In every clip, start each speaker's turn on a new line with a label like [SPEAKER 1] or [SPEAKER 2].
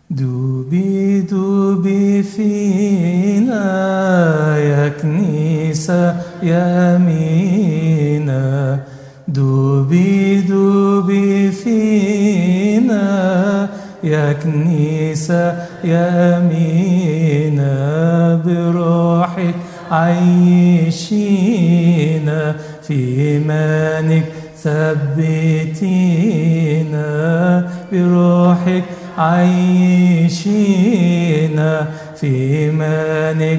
[SPEAKER 1] دوبي دوبي فينا يا كنيسة يا مينا دوبي دوبي فينا يا كنيسة يا مينا بروحك عيشينا في إيمانك ثبتينا بروحك عيشينا في إيمانك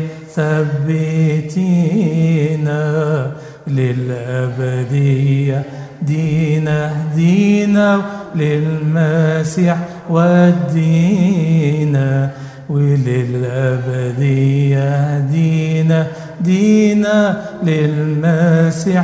[SPEAKER 1] ثبتينا للأبدية دينا دينا للمسيح ودينا وللأبدية دينا دينا للمسيح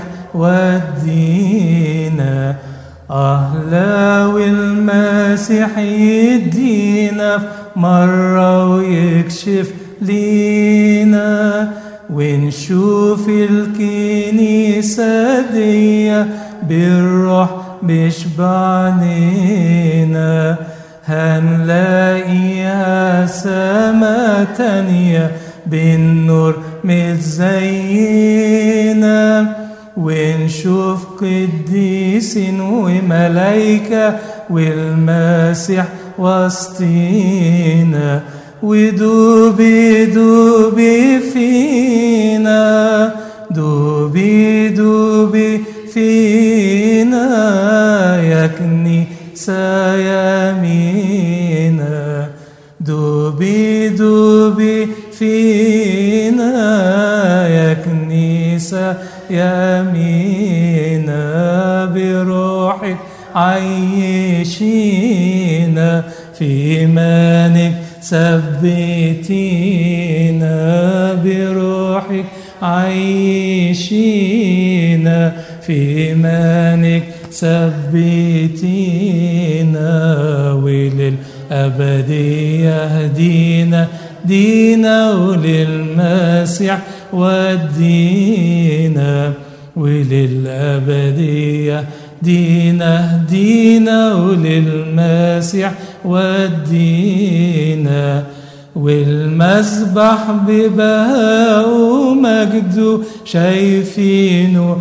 [SPEAKER 1] ودينا أهلا والمسيح يدينا مرة ويكشف لينا ونشوف الكنيسة دي بالروح بشبعنينا هنلاقيها سما تانية بالنور متزينة ونشوف قديس وملايكة والمسيح وسطينا ودوبي دوبي فينا دوبي دوبي فينا يا كنيسة يمينا دوبي دوبي فينا يا كنيسة يمينا بروحك عيشينا في إيمانك ثبتينا بروحك عيشينا في إيمانك ثبتينا وللأبدية هدينا دينا وللمسيح ودينا وللأبدية دينا دينا وللمسيح ودينا والمسبح ببهاء ومجده شايفينه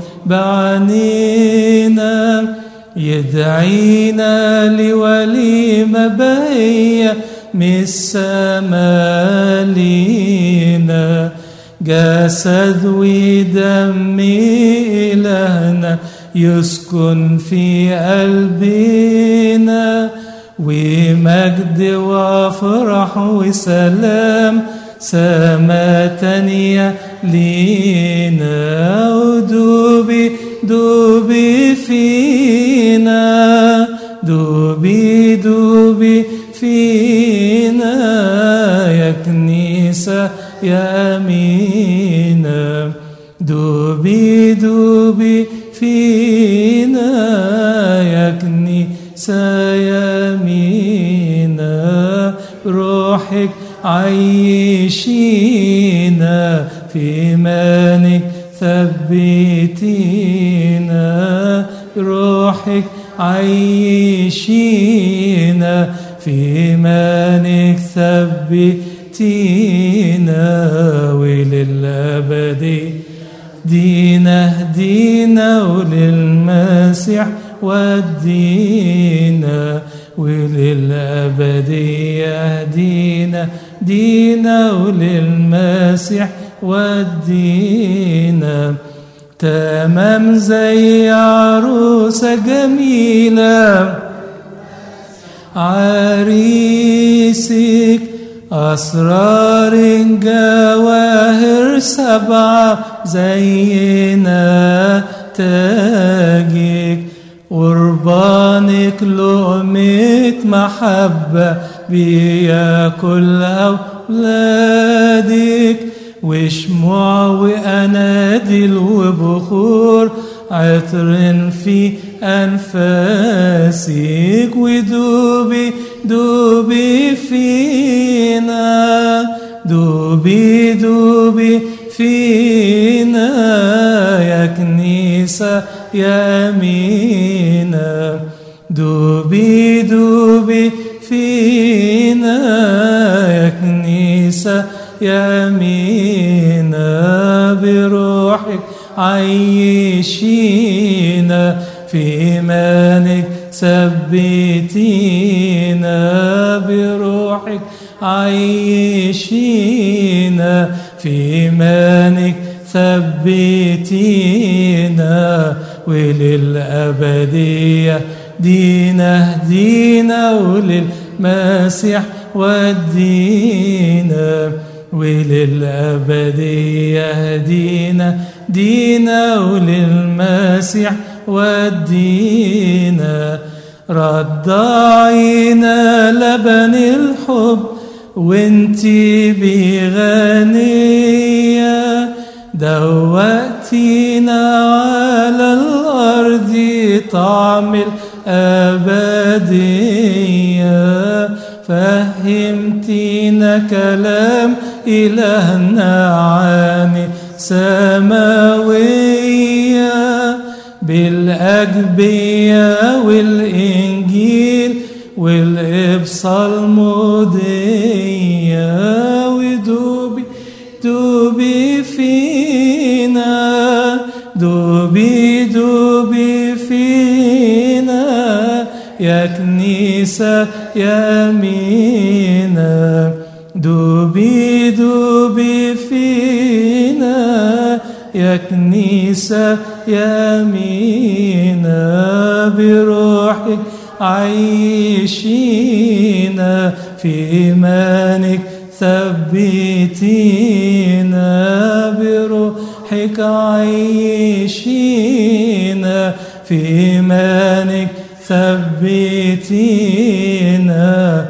[SPEAKER 1] بعنينا يدعينا لوليمة بهية من السما لينا جسد ودم إلهنا يسكن في قلبنا ومجد وفرح وسلام سما تانية لينا ودوبي دوبي فينا دوبي دوبي فينا يا كنيسة يا أمينة دوبي دوبي فينا يا كنيسة يا أمينة روحك عيشينا في إيمانك ثبتينا روحك عيشينا في إيمانك ثبتينا وللأبد دينا دينا وللمسيح ودينا وللأبدية دينا دينا وللمسيح ودينا تمام زي عروسة جميلة عريسك أسرار جواهر سبعة زينا تاجك قربانك لقمة محبة بياكل أولادك وشموع وأناديل وبخور عطر في أنفاسك ودوبي دوبي فينا دوبي دوبي فينا يا كنيسة يا أمينة دوبي دوبي فينا يمينا بروحك عيشينا في إيمانك ثبتينا بروحك عيشينا في إيمانك ثبتينا وللأبدية دينا هدينا وللمسيح ودينا وللأبدية هدينا دينا وللمسيح ودينا رضعينا لبن الحب وانتي بغنية دوقتينا على الأرض طعم الأبدية فهمتينا كلام إلهنا عن سماوية بالأجبية والإنجيل والإبصال مضية ودوبي دوبي فينا دوبي دوبي فينا يا كنيسة يمينا دوبي دوبي فينا يا كنيسة يمينا بروحك عيشينا في إيمانك ثبتينا بروحك عيشينا في إيمانك ثبتينا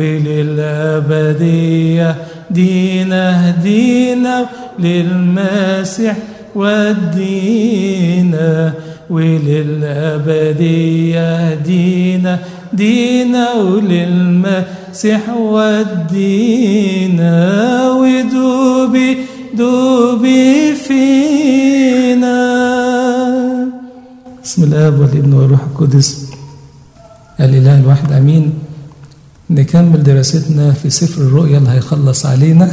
[SPEAKER 1] وللأبدية دينا هدينا للمسيح ودينا وللأبدية دينا دينا وللمسيح ودينا ودوبي دوبي فينا
[SPEAKER 2] بسم الاب والابن والروح القدس الاله الواحد امين نكمل دراستنا في سفر الرؤيا اللي هيخلص علينا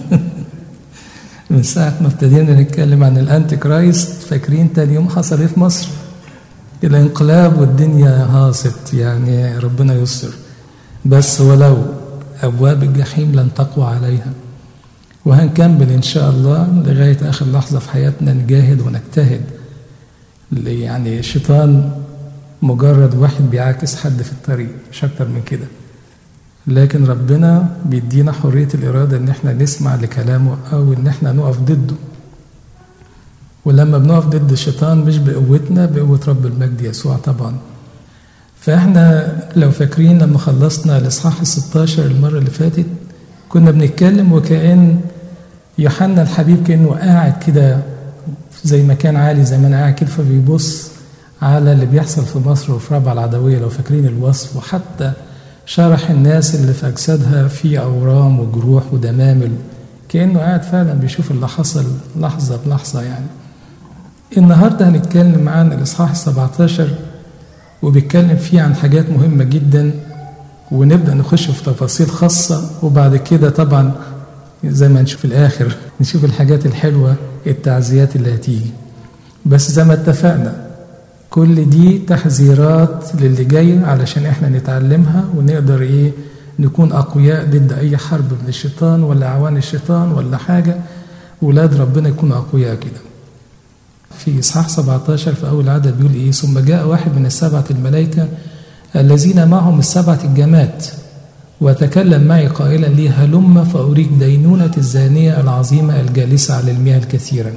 [SPEAKER 2] من ساعة ما ابتدينا نتكلم عن الأنتي كرايست فاكرين تاني يوم حصل إيه في مصر؟ الانقلاب والدنيا هاصت يعني ربنا يستر بس ولو أبواب الجحيم لن تقوى عليها وهنكمل إن شاء الله لغاية آخر لحظة في حياتنا نجاهد ونجتهد يعني الشيطان مجرد واحد بيعاكس حد في الطريق مش أكتر من كده لكن ربنا بيدينا حرية الإرادة إن إحنا نسمع لكلامه أو إن إحنا نقف ضده ولما بنقف ضد الشيطان مش بقوتنا بقوة رب المجد يسوع طبعا فإحنا لو فاكرين لما خلصنا الإصحاح الستاشر المرة اللي فاتت كنا بنتكلم وكأن يوحنا الحبيب كأنه قاعد كده زي ما كان عالي زي ما أنا قاعد كده فبيبص على اللي بيحصل في مصر وفي ربع العدوية لو فاكرين الوصف وحتى شرح الناس اللي في أجسادها في أورام وجروح ودمامل كأنه قاعد فعلا بيشوف اللي حصل لحظة بلحظة يعني النهاردة هنتكلم عن الإصحاح 17 وبيتكلم فيه عن حاجات مهمة جدا ونبدأ نخش في تفاصيل خاصة وبعد كده طبعا زي ما نشوف الآخر نشوف الحاجات الحلوة التعزيات اللي هتيجي بس زي ما اتفقنا كل دي تحذيرات للي جاي علشان احنا نتعلمها ونقدر ايه نكون اقوياء ضد اي حرب من الشيطان ولا اعوان الشيطان ولا حاجه ولاد ربنا يكونوا اقوياء كده في اصحاح 17 في اول عدد بيقول ايه ثم جاء واحد من السبعه الملائكه الذين معهم السبعه الجمات وتكلم معي قائلا لي هلم فاريك دينونه الزانيه العظيمه الجالسه على المياه الكثيره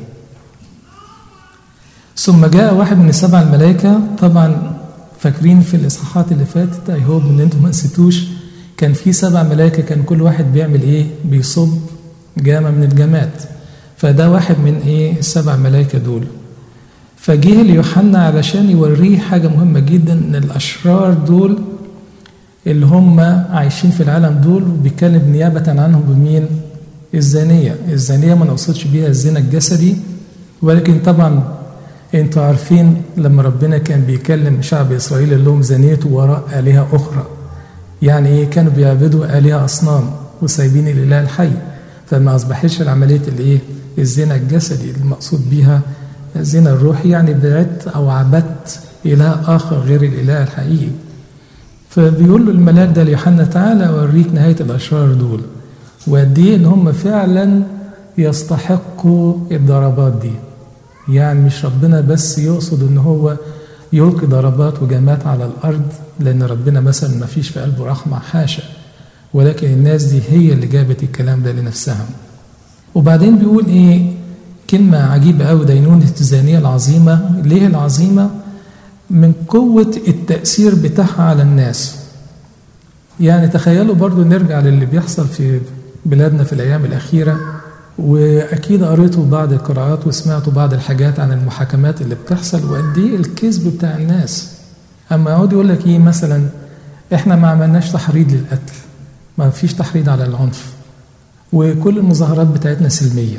[SPEAKER 2] ثم جاء واحد من السبع الملائكة طبعا فاكرين في الإصحاحات اللي فاتت أي هوب إن أنتم ما نسيتوش كان في سبع ملائكة كان كل واحد بيعمل إيه؟ بيصب جامة من الجامات فده واحد من إيه؟ السبع ملائكة دول فجه ليوحنا علشان يوريه حاجة مهمة جدا إن الأشرار دول اللي هم عايشين في العالم دول وبيتكلم نيابة عنهم بمين؟ الزانية الزانية ما نقصدش بيها الزنا الجسدي ولكن طبعا انتوا عارفين لما ربنا كان بيكلم شعب اسرائيل اللي لهم زنيتوا وراء الهه اخرى يعني ايه كانوا بيعبدوا الهه اصنام وسايبين الاله الحي فما اصبحتش العمليه الايه الزنا الجسدي المقصود بيها الزنا الروحي يعني بعدت او عبدت اله اخر غير الاله الحقيقي فبيقول له الملاك ده ليوحنا تعالى اوريك نهايه الاشرار دول وقد ايه ان هم فعلا يستحقوا الضربات دي يعني مش ربنا بس يقصد ان هو يلقي ضربات وجمات على الارض لان ربنا مثلا ما فيش في قلبه رحمه حاشا ولكن الناس دي هي اللي جابت الكلام ده لنفسها وبعدين بيقول ايه كلمة عجيبة أوي دينونة الزانية العظيمة ليه العظيمة من قوة التأثير بتاعها على الناس يعني تخيلوا برضو نرجع للي بيحصل في بلادنا في الأيام الأخيرة وأكيد قريتوا بعض القراءات وسمعتوا بعض الحاجات عن المحاكمات اللي بتحصل وقد إيه الكذب بتاع الناس أما يقعد يقول لك إيه مثلا إحنا ما عملناش تحريض للقتل ما فيش تحريض على العنف وكل المظاهرات بتاعتنا سلمية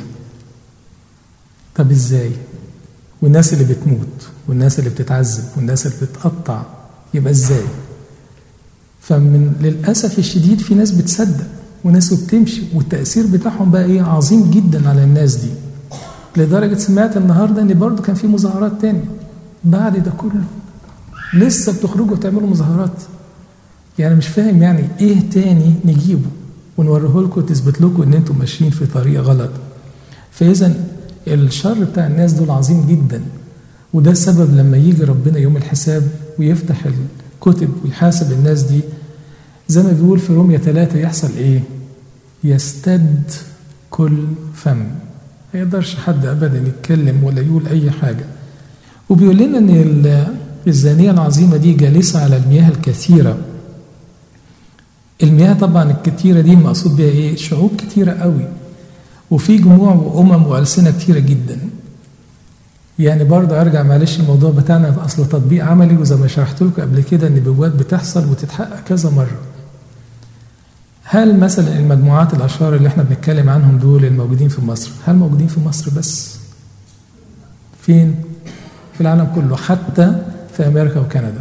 [SPEAKER 2] طب إزاي والناس اللي بتموت والناس اللي بتتعذب والناس اللي بتقطع يبقى إزاي فمن للأسف الشديد في ناس بتصدق وناس بتمشي والتأثير بتاعهم بقى إيه عظيم جدا على الناس دي لدرجة سمعت النهاردة إن برضه كان في مظاهرات تانية بعد ده كله لسه بتخرجوا وتعملوا مظاهرات يعني مش فاهم يعني إيه تاني نجيبه ونوريه لكم تثبت لكم إن أنتم ماشيين في طريق غلط فإذا الشر بتاع الناس دول عظيم جدا وده السبب لما يجي ربنا يوم الحساب ويفتح الكتب ويحاسب الناس دي زي ما بيقول في رومية ثلاثة يحصل ايه يستد كل فم ما يقدرش حد ابدا يتكلم ولا يقول اي حاجة وبيقول لنا ان الزانية العظيمة دي جالسة على المياه الكثيرة المياه طبعا الكثيرة دي المقصود بها ايه شعوب كثيرة قوي وفي جموع وامم والسنة كثيرة جدا يعني برضه ارجع معلش الموضوع بتاعنا اصله تطبيق عملي وزي ما شرحت لكم قبل كده ان نبوات بتحصل وتتحقق كذا مره. هل مثلا المجموعات الاشرار اللي احنا بنتكلم عنهم دول الموجودين في مصر، هل موجودين في مصر بس؟ فين؟ في العالم كله حتى في امريكا وكندا.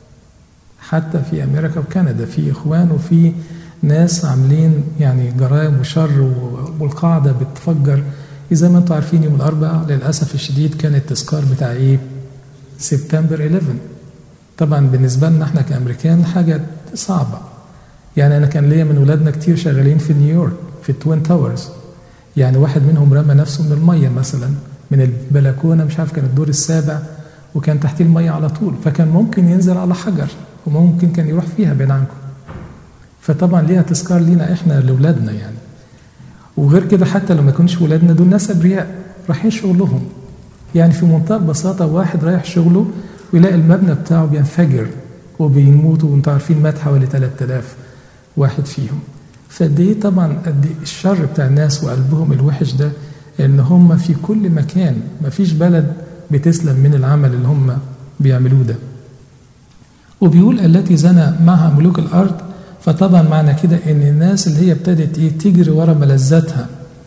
[SPEAKER 2] حتى في امريكا وكندا في اخوان وفي ناس عاملين يعني جرائم وشر والقاعده بتفجر زي ما انتم عارفين يوم الاربعاء للاسف الشديد كان التذكار بتاع ايه؟ سبتمبر 11 طبعا بالنسبه لنا احنا كامريكان حاجه صعبه يعني انا كان ليا من ولادنا كتير شغالين في نيويورك في التوين تاورز يعني واحد منهم رمى نفسه من الميه مثلا من البلكونه مش عارف كان الدور السابع وكان تحتيه الميه على طول فكان ممكن ينزل على حجر وممكن كان يروح فيها بعيد عنكم فطبعا ليها تذكار لينا احنا لاولادنا يعني وغير كده حتى لو ما يكونش ولادنا دول ناس ابرياء رايحين شغلهم يعني في منتهى البساطه واحد رايح شغله ويلاقي المبنى بتاعه بينفجر وبيموتوا وانتوا عارفين مات حوالي 3000 واحد فيهم فقد ايه طبعا قد الشر بتاع الناس وقلبهم الوحش ده ان هم في كل مكان ما فيش بلد بتسلم من العمل اللي هم بيعملوه ده وبيقول التي زنى معها ملوك الارض فطبعا معنى كده ان الناس اللي هي ابتدت ايه تجري ورا ملذاتها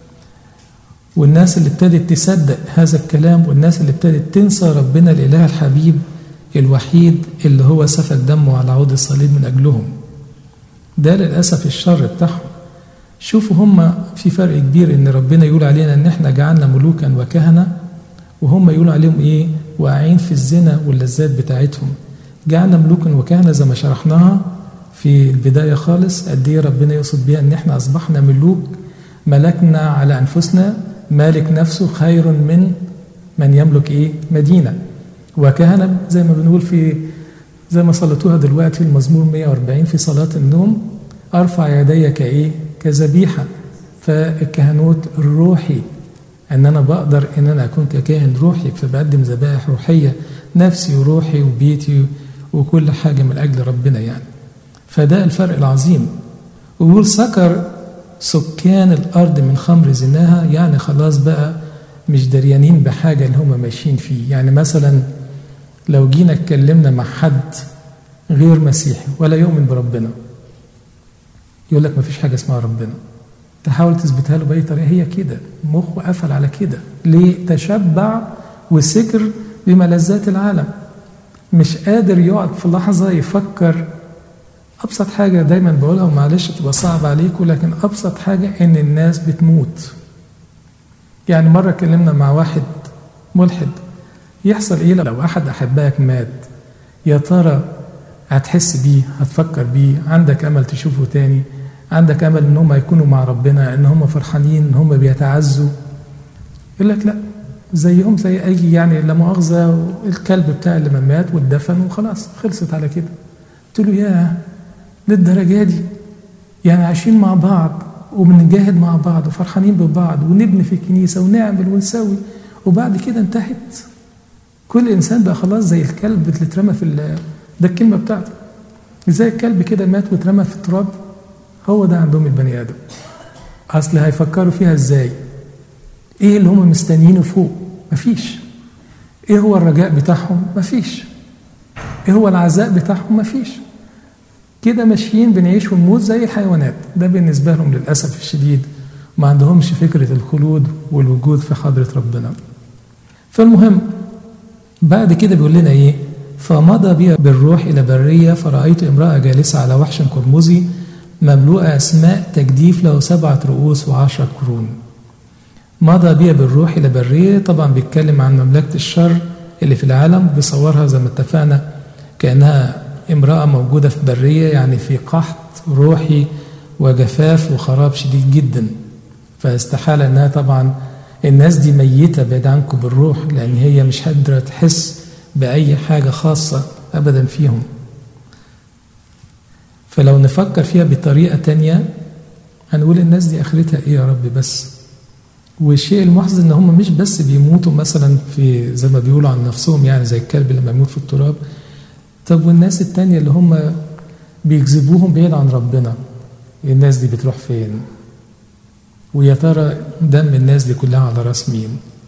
[SPEAKER 2] والناس اللي ابتدت تصدق هذا الكلام والناس اللي ابتدت تنسى ربنا الاله الحبيب الوحيد اللي هو سفك دمه على عود الصليب من اجلهم ده للاسف الشر بتاعهم شوفوا هم في فرق كبير ان ربنا يقول علينا ان احنا جعلنا ملوكا وكهنه وهم يقولوا عليهم ايه واقعين في الزنا واللذات بتاعتهم جعلنا ملوكا وكهنه زي ما شرحناها في البداية خالص قد إيه ربنا يقصد بيها إن إحنا أصبحنا ملوك ملكنا على أنفسنا مالك نفسه خير من من يملك إيه مدينة وكهنة زي ما بنقول في زي ما صلتوها دلوقتي في المزمور 140 في صلاة النوم أرفع يدي كإيه كذبيحة فالكهنوت الروحي ان انا بقدر ان انا اكون ككاهن روحي فبقدم ذبائح روحيه نفسي وروحي وبيتي وكل حاجه من اجل ربنا يعني فده الفرق العظيم ويقول سكر سكان الارض من خمر زناها يعني خلاص بقى مش دريانين بحاجه اللي هم ماشيين فيه يعني مثلا لو جينا اتكلمنا مع حد غير مسيحي ولا يؤمن بربنا يقول لك مفيش حاجه اسمها ربنا تحاول تثبتها له باي طريقه هي كده مخه قفل على كده ليه تشبع وسكر بملذات العالم مش قادر يقعد في لحظه يفكر ابسط حاجه دايما بقولها ومعلش تبقى صعب عليكم لكن ابسط حاجه ان الناس بتموت يعني مره اتكلمنا مع واحد ملحد يحصل ايه لو احد احبائك مات يا ترى هتحس بيه هتفكر بيه عندك امل تشوفه تاني عندك امل ان هم يكونوا مع ربنا ان هم فرحانين ان هم بيتعزوا يقول لك لا زيهم زي اي يعني لا مؤاخذه الكلب بتاع اللي ما مات واتدفن وخلاص خلصت على كده قلت له يا للدرجه دي يعني عايشين مع بعض وبنجاهد مع بعض وفرحانين ببعض ونبني في الكنيسه ونعمل ونسوي وبعد كده انتهت كل انسان بقى خلاص زي الكلب اللي اترمى في ده الكلمه بتاعته زي الكلب كده مات واترمى في التراب هو ده عندهم البني ادم اصل هيفكروا فيها ازاي ايه اللي هم مستنيينه فوق مفيش ايه هو الرجاء بتاعهم مفيش ايه هو العزاء بتاعهم مفيش كده ماشيين بنعيش ونموت زي الحيوانات ده بالنسبه لهم للاسف الشديد ما عندهمش فكره الخلود والوجود في حضره ربنا فالمهم بعد كده بيقول لنا ايه فمضى بي بالروح الى بريه فرايت امراه جالسه على وحش قرمزي مملوءه اسماء تجديف له سبعه رؤوس وعشره قرون مضى بي بالروح الى بريه طبعا بيتكلم عن مملكه الشر اللي في العالم بيصورها زي ما اتفقنا كانها امراه موجوده في بريه يعني في قحط روحي وجفاف وخراب شديد جدا فاستحال انها طبعا الناس دي ميته بعيد عنكم بالروح لان هي مش قادره تحس باي حاجه خاصه ابدا فيهم فلو نفكر فيها بطريقه تانية هنقول الناس دي اخرتها ايه يا رب بس والشيء المحزن ان هم مش بس بيموتوا مثلا في زي ما بيقولوا عن نفسهم يعني زي الكلب لما يموت في التراب طب والناس التانية اللي هم بيجذبوهم بعيد عن ربنا الناس دي بتروح فين ويا ترى دم الناس دي كلها على راس مين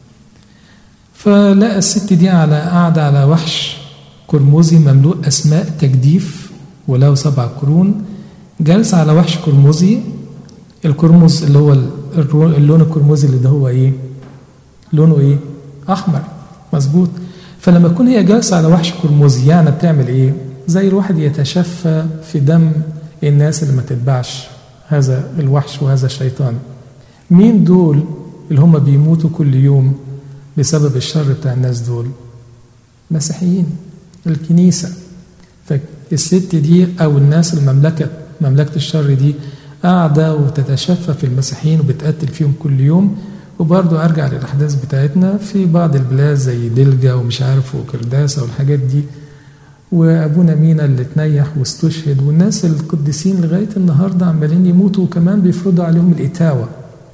[SPEAKER 2] فلقى الست دي على قاعدة على وحش قرمزي مملوء أسماء تجديف وله سبع قرون جالس على وحش قرمزي القرمز اللي هو اللون القرمزي اللي ده هو ايه لونه ايه احمر مظبوط فلما تكون هي جالسه على وحش قرمزي يعني بتعمل ايه زي الواحد يتشفى في دم الناس اللي ما تتبعش هذا الوحش وهذا الشيطان مين دول اللي هم بيموتوا كل يوم بسبب الشر بتاع الناس دول مسيحيين الكنيسة فالست دي أو الناس المملكة مملكة الشر دي قاعدة وتتشفى في المسيحيين وبتقتل فيهم كل يوم وبرضه أرجع للأحداث بتاعتنا في بعض البلاد زي دلجا ومش عارف وكرداسة والحاجات دي وأبونا مينا اللي اتنيح واستشهد والناس القديسين لغاية النهاردة عمالين يموتوا وكمان بيفرضوا عليهم الإتاوة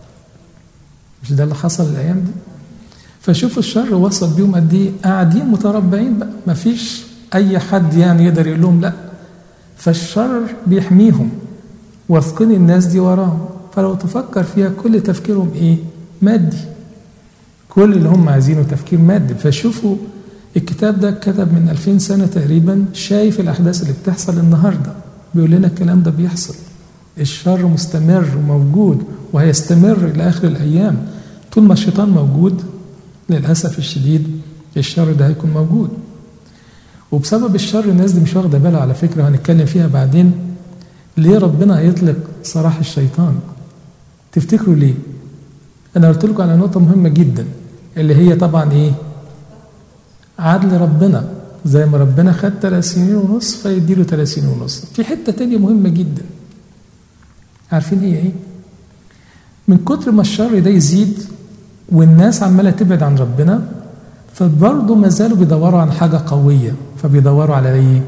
[SPEAKER 2] مش ده اللي حصل الأيام دي فشوفوا الشر وصل بيهم قد ايه قاعدين متربعين بقى ما فيش اي حد يعني يقدر يقول لهم لا فالشر بيحميهم واثقين الناس دي وراهم فلو تفكر فيها كل تفكيرهم ايه مادي كل اللي هم عايزينه تفكير مادي فشوفوا الكتاب ده كتب من 2000 سنة تقريبا شايف الأحداث اللي بتحصل النهاردة بيقول لنا الكلام ده بيحصل الشر مستمر وموجود وهيستمر إلى آخر الأيام طول ما الشيطان موجود للأسف الشديد الشر ده هيكون موجود وبسبب الشر الناس دي مش واخدة بالها على فكرة هنتكلم فيها بعدين ليه ربنا هيطلق سراح الشيطان تفتكروا ليه أنا قلت لكم على نقطة مهمة جدا اللي هي طبعا إيه عدل ربنا زي ما ربنا خد ثلاث سنين ونص فيديله ثلاث سنين ونص في حتة تانية مهمة جدا عارفين هي إيه من كتر ما الشر ده يزيد والناس عمالة تبعد عن ربنا فبرضه ما زالوا بيدوروا عن حاجة قوية فبيدوروا على إيه؟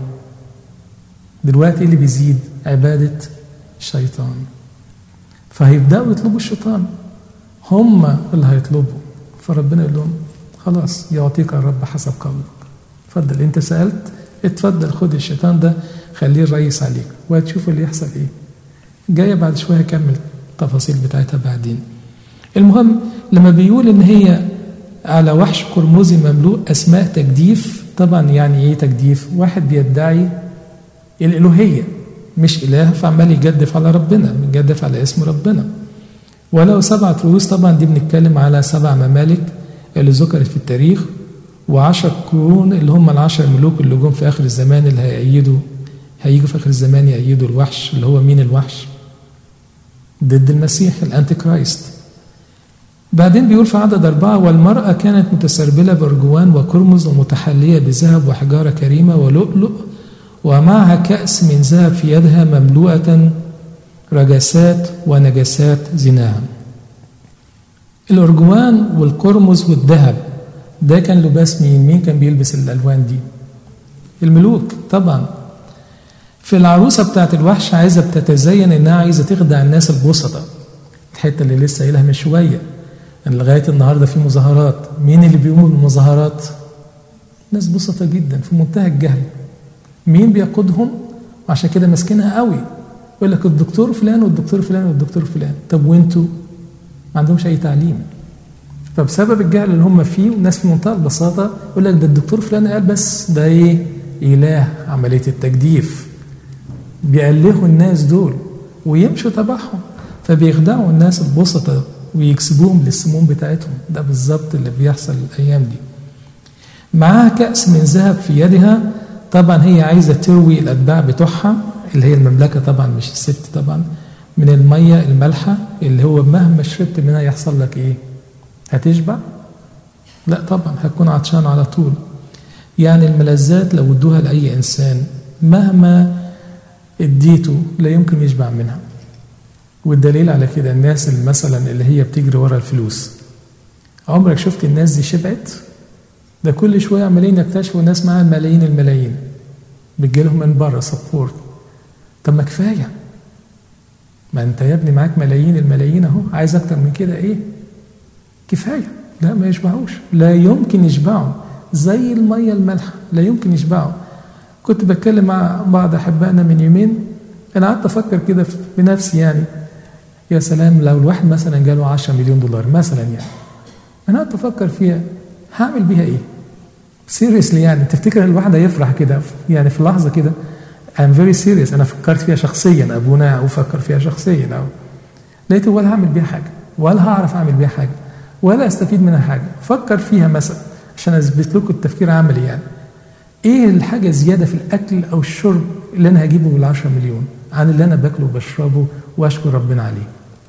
[SPEAKER 2] دلوقتي اللي بيزيد عبادة الشيطان فهيبدأوا يطلبوا الشيطان هم اللي هيطلبوا فربنا يقول لهم خلاص يعطيك الرب حسب قولك اتفضل انت سألت اتفضل خد الشيطان ده خليه الرئيس عليك وهتشوف اللي يحصل ايه جاية بعد شوية كمل التفاصيل بتاعتها بعدين المهم لما بيقول ان هي على وحش قرمزي مملوء اسماء تجديف طبعا يعني ايه تجديف واحد بيدعي الالوهيه مش اله فعمال يجدف على ربنا بيجدف على اسم ربنا ولو سبعة رؤوس طبعا دي بنتكلم على سبع ممالك اللي ذكرت في التاريخ وعشر قرون اللي هم العشر ملوك اللي جم في آخر الزمان اللي هيأيدوا هيجوا في آخر الزمان يأيدوا الوحش اللي هو مين الوحش؟ ضد المسيح الأنتي كرايست بعدين بيقول في عدد أربعة والمرأة كانت متسربلة بأرجوان وكرمز ومتحلية بذهب وحجارة كريمة ولؤلؤ ومعها كأس من ذهب في يدها مملوءة رجسات ونجسات زناها الأرجوان والقرمز والذهب ده كان لباس مين؟ مين كان بيلبس الألوان دي؟ الملوك طبعا في العروسة بتاعت الوحش عايزة بتتزين إنها عايزة تخدع الناس البسطة الحتة اللي لسه قايلها من شوية إن لغاية النهاردة في مظاهرات مين اللي بيقوموا بالمظاهرات؟ ناس بسطة جدا في منتهى الجهل مين بيقودهم؟ وعشان كده ماسكينها قوي يقول لك الدكتور فلان والدكتور فلان والدكتور فلان طب وانتوا ما عندهمش اي تعليم فبسبب الجهل اللي هم فيه والناس في منتهى البساطه يقول لك ده الدكتور فلان قال بس ده ايه اله عمليه التجديف بيألهوا الناس دول ويمشوا تبعهم فبيخدعوا الناس البسطة ويكسبوهم للسموم بتاعتهم ده بالظبط اللي بيحصل الايام دي معاها كأس من ذهب في يدها طبعا هي عايزة تروي الأتباع بتوعها اللي هي المملكة طبعا مش الست طبعا من المية المالحة اللي هو مهما شربت منها يحصل لك إيه؟ هتشبع؟ لا طبعا هتكون عطشان على طول يعني الملذات لو ادوها لأي إنسان مهما اديته لا يمكن يشبع منها والدليل على كده الناس اللي مثلا اللي هي بتجري ورا الفلوس عمرك شفت الناس دي شبعت؟ ده كل شوية عمالين يكتشفوا ناس معاها ملايين الملايين بتجيلهم من بره سبورت طب ما كفاية ما انت يا ابني معاك ملايين الملايين اهو عايز اكتر من كده ايه كفاية لا ما يشبعوش لا يمكن يشبعوا زي المية المالحة لا يمكن يشبعوا كنت بتكلم مع بعض احبائنا من يومين انا قعدت افكر كده بنفسي يعني يا سلام لو الواحد مثلا جاله 10 مليون دولار مثلا يعني انا قعدت افكر فيها هعمل بيها ايه سيريسلي يعني تفتكر الواحد هيفرح كده يعني في لحظه كده I'm very serious أنا فكرت فيها شخصيا أبونا وفكر فيها شخصيا أو لقيت ولا هعمل بيها حاجة ولا هعرف أعمل بيها حاجة ولا أستفيد منها حاجة فكر فيها مثلا عشان أثبت لكم التفكير عملي يعني إيه الحاجة زيادة في الأكل أو الشرب اللي أنا هجيبه بالعشرة مليون عن اللي أنا باكله وبشربه وأشكر ربنا عليه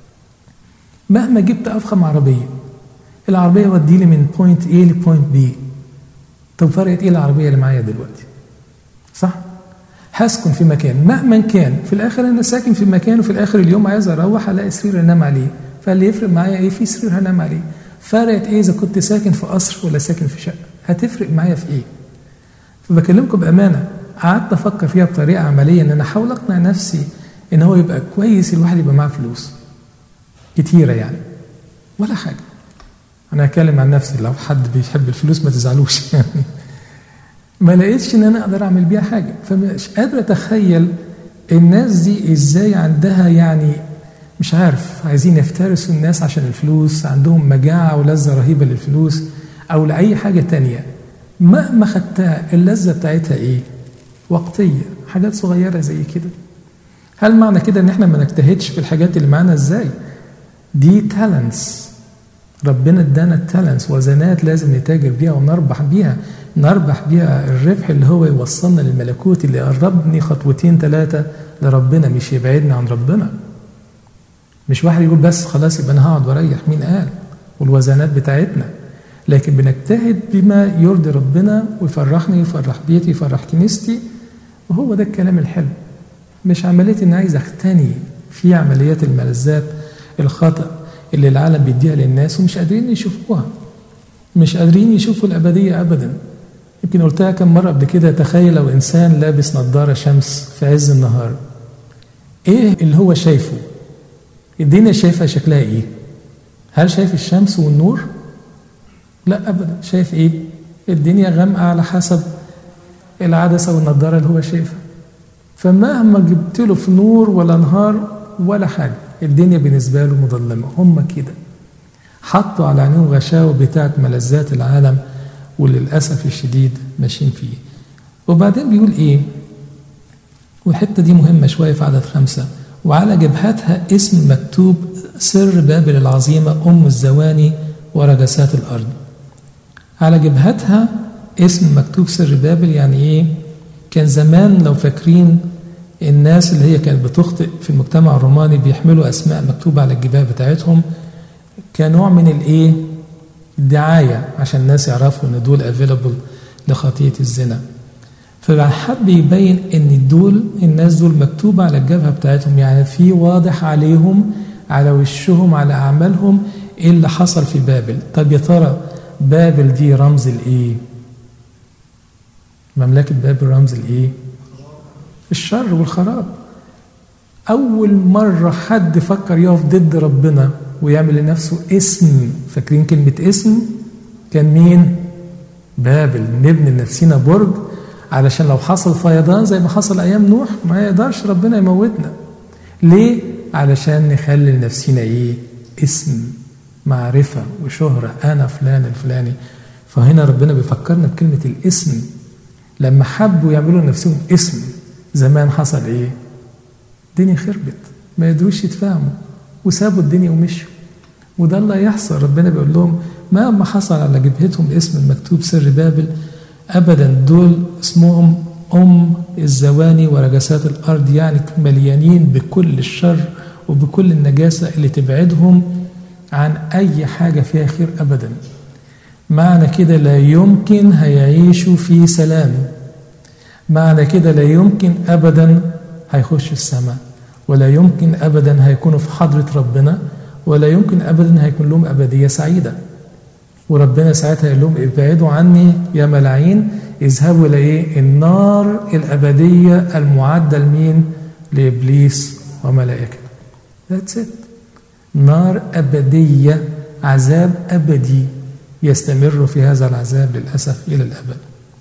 [SPEAKER 2] مهما جبت أفخم عربية العربية وديني من بوينت A لبوينت B طب فرقت إيه العربية اللي معايا دلوقتي صح؟ هسكن في مكان مهما كان في الاخر انا ساكن في مكان وفي الاخر اليوم عايز اروح الاقي سرير انام عليه فاللي يفرق معايا ايه في سرير هنام عليه فرقت ايه اذا كنت ساكن في قصر ولا ساكن في شقه هتفرق معايا في ايه فبكلمكم بامانه قعدت افكر فيها بطريقه عمليه ان انا احاول اقنع نفسي ان هو يبقى كويس الواحد يبقى معاه فلوس كتيره يعني ولا حاجه انا هتكلم عن نفسي لو حد بيحب الفلوس ما تزعلوش يعني ما لقيتش ان انا اقدر اعمل بيها حاجه فمش قادر اتخيل الناس دي ازاي عندها يعني مش عارف عايزين يفترسوا الناس عشان الفلوس عندهم مجاعه ولذه رهيبه للفلوس او لاي حاجه تانية مهما خدتها اللذه بتاعتها ايه وقتيه حاجات صغيره زي كده هل معنى كده ان احنا ما نجتهدش في الحاجات اللي معانا ازاي دي تالنتس ربنا ادانا التالنتس وزنات لازم نتاجر بيها ونربح بيها نربح بيها الربح اللي هو يوصلنا للملكوت اللي يقربني خطوتين ثلاثة لربنا مش يبعدني عن ربنا مش واحد يقول بس خلاص يبقى انا هقعد واريح مين قال والوزنات بتاعتنا لكن بنجتهد بما يرضي ربنا ويفرحني يفرح بيتي يفرح كنيستي وهو ده الكلام الحلو مش عملية اني عايز اغتني في عمليات الملذات الخطأ اللي العالم بيديها للناس ومش قادرين يشوفوها مش قادرين يشوفوا الأبدية أبدا يمكن قلتها كم مرة قبل كده تخيل لو إنسان لابس نظارة شمس في عز النهار إيه اللي هو شايفه الدنيا شايفها شكلها إيه هل شايف الشمس والنور لا أبدا شايف إيه الدنيا غامقة على حسب العدسة والنظارة اللي هو شايفها فمهما جبت له في نور ولا نهار ولا حاجة الدنيا بالنسبة له مظلمة هم كده حطوا على عينيهم غشاوة بتاعت ملذات العالم وللأسف الشديد ماشيين فيه وبعدين بيقول إيه والحتة دي مهمة شوية في عدد خمسة وعلى جبهتها اسم مكتوب سر بابل العظيمة أم الزواني ورجسات الأرض على جبهتها اسم مكتوب سر بابل يعني إيه كان زمان لو فاكرين الناس اللي هي كانت بتخطئ في المجتمع الروماني بيحملوا اسماء مكتوبه على الجباه بتاعتهم كنوع من الايه الدعايه عشان الناس يعرفوا ان دول افيلبل لخطيه الزنا فحب يبين ان دول الناس دول مكتوب على الجبهه بتاعتهم يعني في واضح عليهم على وشهم على اعمالهم ايه اللي حصل في بابل طب يا ترى بابل دي رمز الايه مملكه بابل رمز الايه الشر والخراب اول مره حد فكر يقف ضد ربنا ويعمل لنفسه اسم فاكرين كلمه اسم كان مين بابل نبني لنفسنا برج علشان لو حصل فيضان زي ما حصل ايام نوح ما يقدرش ربنا يموتنا ليه علشان نخلي لنفسنا ايه اسم معرفه وشهره انا فلان الفلاني فهنا ربنا بيفكرنا بكلمه الاسم لما حبوا يعملوا لنفسهم اسم زمان حصل ايه الدنيا خربت ما يقدروش يتفاهموا وسابوا الدنيا ومشوا وده اللي هيحصل ربنا بيقول لهم مهما حصل على جبهتهم اسم المكتوب سر بابل ابدا دول اسمهم ام الزواني ورجسات الارض يعني مليانين بكل الشر وبكل النجاسه اللي تبعدهم عن اي حاجه فيها خير ابدا معنى كده لا يمكن هيعيشوا في سلام معنى كده لا يمكن ابدا هيخش السماء ولا يمكن ابدا هيكونوا في حضره ربنا ولا يمكن ابدا هيكون لهم ابديه سعيده وربنا ساعتها يقول لهم ابعدوا عني يا ملاعين اذهبوا الى ايه؟ النار الابديه المعده لمين؟ لابليس وملائكته. ذاتس ات. نار ابديه عذاب ابدي يستمر في هذا العذاب للاسف الى الابد.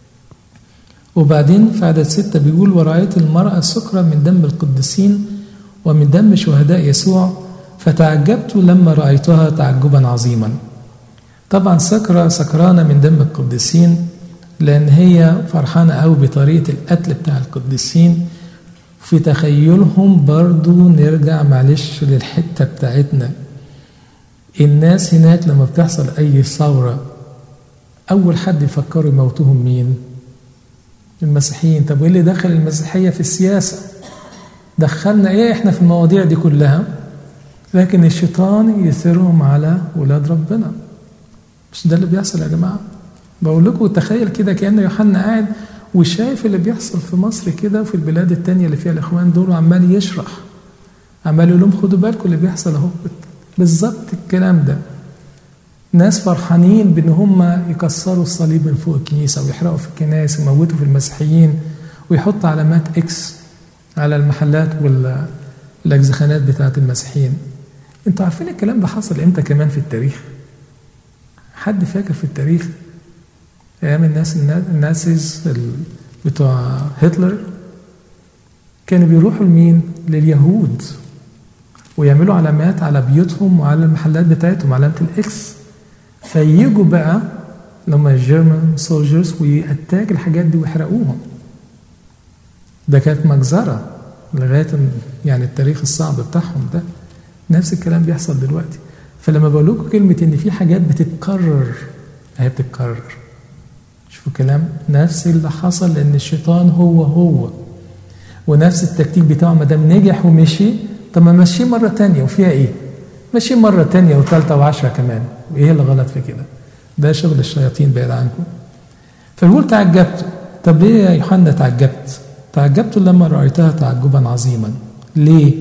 [SPEAKER 2] وبعدين في عدد ستة بيقول ورأيت المرأة السكرة من دم القديسين ومن دم شهداء يسوع فتعجبت لما رأيتها تعجبا عظيما طبعا سكرة سكرانة من دم القديسين لأن هي فرحانة أوي بطريقة القتل بتاع القديسين في تخيلهم برضو نرجع معلش للحتة بتاعتنا الناس هناك لما بتحصل أي ثورة أول حد يفكروا يموتوهم مين؟ المسيحيين طب وايه اللي دخل المسيحيه في السياسه دخلنا ايه احنا في المواضيع دي كلها لكن الشيطان يثيرهم على ولاد ربنا مش ده اللي بيحصل يا جماعه بقول لكم تخيل كده كان يوحنا قاعد وشايف اللي بيحصل في مصر كده وفي البلاد التانية اللي فيها الاخوان دول وعمال يشرح عمال يقول لهم خدوا بالكم اللي بيحصل اهو بالظبط الكلام ده ناس فرحانين بان هم يكسروا الصليب من فوق الكنيسه ويحرقوا في الكنائس ويموتوا في المسيحيين ويحط علامات اكس على المحلات والاجزخانات بتاعه المسيحيين انتوا عارفين الكلام ده حصل امتى كمان في التاريخ حد فاكر في التاريخ ايام الناس النازيز بتوع هتلر كانوا بيروحوا لمين لليهود ويعملوا علامات على بيوتهم وعلى المحلات بتاعتهم علامه الاكس فيجوا بقى لما الجيرمان سولجرز ويأتاك الحاجات دي ويحرقوهم ده كانت مجزرة لغاية يعني التاريخ الصعب بتاعهم ده نفس الكلام بيحصل دلوقتي فلما بقول لكم كلمة إن في حاجات بتتكرر هي بتتكرر شوفوا كلام نفس اللي حصل لأن الشيطان هو هو ونفس التكتيك بتاعه ما دام نجح ومشي طب ما مشيه مرة تانية وفيها إيه؟ ماشيين مرة تانية وثالثة وعشرة كمان وإيه اللي غلط في كده ده شغل الشياطين بعيد عنكم فبيقول تعجبت طب ليه يا يوحنا تعجبت تعجبت لما رأيتها تعجبا عظيما ليه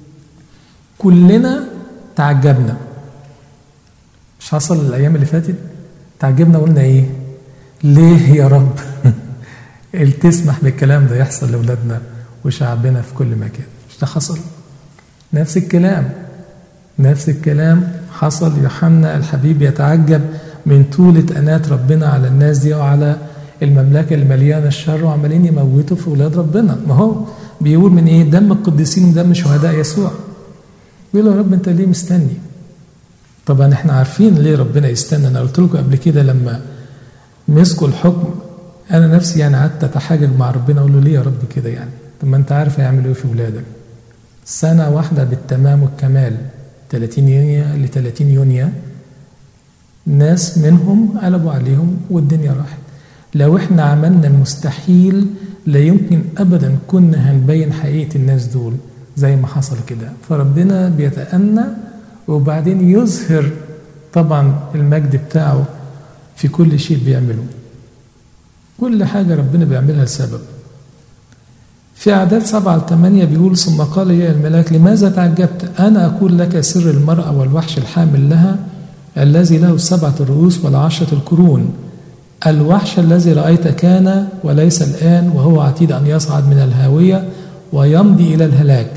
[SPEAKER 2] كلنا تعجبنا مش حصل الأيام اللي فاتت تعجبنا وقلنا إيه ليه يا رب تسمح بالكلام ده يحصل لأولادنا وشعبنا في كل مكان مش ده حصل نفس الكلام نفس الكلام حصل يوحنا الحبيب يتعجب من طولة أنات ربنا على الناس دي وعلى المملكة المليانة الشر وعمالين يموتوا في أولاد ربنا ما هو بيقول من إيه دم القديسين ودم شهداء يسوع بيقول يا رب أنت ليه مستني طبعا احنا عارفين ليه ربنا يستنى أنا قلت لكم قبل كده لما مسكوا الحكم أنا نفسي يعني قعدت أتحاجج مع ربنا أقول له ليه يا رب كده يعني طب ما أنت عارف هيعمل إيه في أولادك سنة واحدة بالتمام والكمال 30 يونيو ل 30 يونيو ناس منهم قلبوا عليهم والدنيا راحت لو احنا عملنا المستحيل لا يمكن ابدا كنا هنبين حقيقه الناس دول زي ما حصل كده فربنا بيتأنى وبعدين يظهر طبعا المجد بتاعه في كل شيء بيعمله كل حاجة ربنا بيعملها لسبب في أعداد سبعة لثمانية بيقول ثم قال يا الملاك لماذا تعجبت أنا أقول لك سر المرأة والوحش الحامل لها الذي له السبعة الرؤوس والعشرة القرون الوحش الذي رأيت كان وليس الآن وهو عتيد أن يصعد من الهاوية ويمضي إلى الهلاك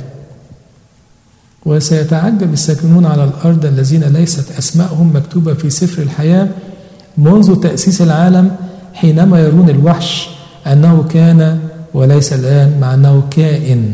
[SPEAKER 2] وسيتعجب الساكنون على الأرض الذين ليست أسماءهم مكتوبة في سفر الحياة منذ تأسيس العالم حينما يرون الوحش أنه كان وليس الآن مع أنه كائن